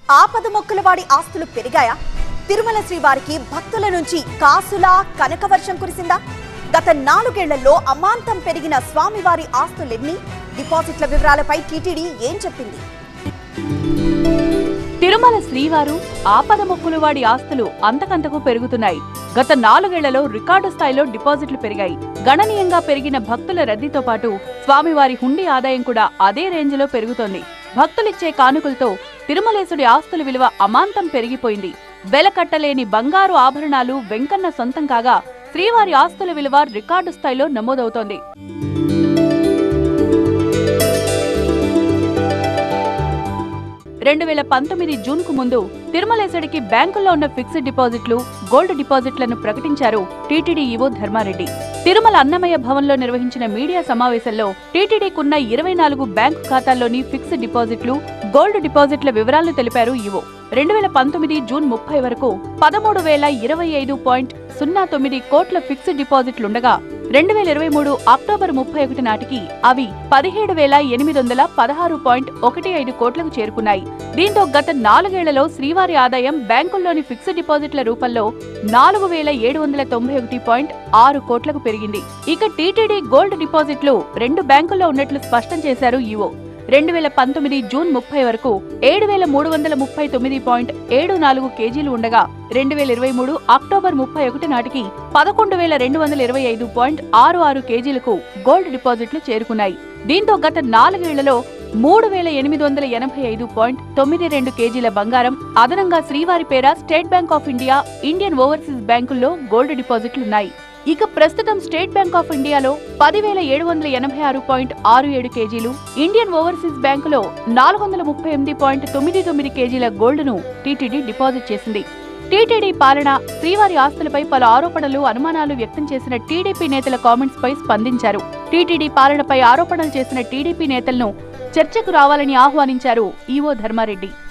ఆపద మొక్కులవాడి ఆస్తులు పెరిగాయా తిరుమల శ్రీవారికి భక్తుల నుంచి కాసులా కనకవర్షం కురిసిందా గత నాలుగేళ్లలో అమాంతం పెరిగిన స్వామివారి ఆస్తులెన్ని డిపాజిట్ల వివరాలపై టీటీడీ ఏం చెప్పింది తిరుమల శ్రీవారు ఆపద మొక్కులు వాడి ఆస్తులు అంతకంతకు పెరుగుతున్నాయి గత నాలుగేళ్లలో రికార్డు స్థాయిలో డిపాజిట్లు పెరిగాయి గణనీయంగా పెరిగిన భక్తుల రద్దీతో పాటు స్వామివారి హుండీ ఆదాయం కూడా అదే రేంజ్లో పెరుగుతోంది భక్తులిచ్చే కానుకలతో తిరుమలేశుడి ఆస్తుల విలువ అమాంతం పెరిగిపోయింది వెలకట్టలేని బంగారు ఆభరణాలు వెంకన్న సొంతం కాగా శ్రీవారి ఆస్తుల విలువ రికార్డు స్థాయిలో నమోదవుతోంది రెండు వేల పంతొమ్మిది జూన్ కు ముందు తిరుమలేశుడికి బ్యాంకుల్లో ఉన్న ఫిక్స్డ్ డిపాజిట్లు గోల్డ్ డిపాజిట్లను ప్రకటించారు టీటీడీ ఈవో ధర్మారెడ్డి తిరుమల అన్నమయ్య భవన్లో నిర్వహించిన మీడియా సమావేశంలో టీటీడీకున్న ఇరవై నాలుగు బ్యాంకు ఖాతాల్లోని ఫిక్స్డ్ డిపాజిట్లు గోల్డ్ డిపాజిట్ల వివరాలను తెలిపారు ఈవో రెండు వేల పంతొమ్మిది జూన్ ముప్పై వరకు పదమూడు వేల ఇరవై ఐదు పాయింట్ సున్నా తొమ్మిది కోట్ల ఫిక్స్డ్ డిపాజిట్లుండగా రెండు వేల ఇరవై మూడు అక్టోబర్ ముప్పై ఒకటి నాటికి అవి పదిహేడు వేల ఎనిమిది వందల పదహారు పాయింట్ ఒకటి ఐదు కోట్లకు చేరుకున్నాయి దీంతో గత నాలుగేళ్లలో శ్రీవారి ఆదాయం బ్యాంకుల్లోని ఫిక్స్డ్ డిపాజిట్ల రూపంలో నాలుగు వేల ఏడు వందల తొంభై ఒకటి పాయింట్ ఆరు కోట్లకు పెరిగింది ఇక టీటీడీ గోల్డ్ డిపాజిట్లు రెండు బ్యాంకుల్లో ఉన్నట్లు స్పష్టం చేశారు ఈవో రెండు వేల పంతొమ్మిది జూన్ ముప్పై వరకు ఏడు వేల మూడు వందల ముప్పై తొమ్మిది పాయింట్ ఏడు నాలుగు కేజీలు ఉండగా రెండు వేల ఇరవై మూడు అక్టోబర్ ముప్పై ఒకటి నాటికి పదకొండు వేల రెండు వందల ఇరవై ఐదు పాయింట్ ఆరు ఆరు కేజీలకు గోల్డ్ డిపాజిట్లు చేరుకున్నాయి దీంతో గత నాలుగేళ్లలో మూడు వేల ఎనిమిది వందల ఎనభై ఐదు పాయింట్ తొమ్మిది రెండు కేజీల బంగారం అదనంగా శ్రీవారి పేర State Bank of India Indian Overseas బ్యాంకుల్లో గోల్డ్ డిపాజిట్లున్నాయి ఇక ప్రస్తుతం స్టేట్ బ్యాంక్ ఆఫ్ ఇండియాలో పదివేల ఏడు వందల ఎనభై ఆరు పాయింట్ ఆరు ఏడు కేజీలు ఇండియన్ ఓవర్సీస్ బ్యాంకులో నాలుగు వందల ముప్పై ఎనిమిది పాయింట్ తొమ్మిది తొమ్మిది కేజీల గోల్డ్ను టీటీడీ డిపాజిట్ చేసింది టీటీడీ పాలన శ్రీవారి ఆస్తులపై పలు ఆరోపణలు అనుమానాలు వ్యక్తం చేసిన టీడీపీ నేతల కామెంట్స్ పై స్పందించారు టీటీడీ పాలనపై ఆరోపణలు చేసిన టీడీపీ నేతలను చర్చకు రావాలని ఆహ్వానించారు ఈవో ధర్మారెడ్డి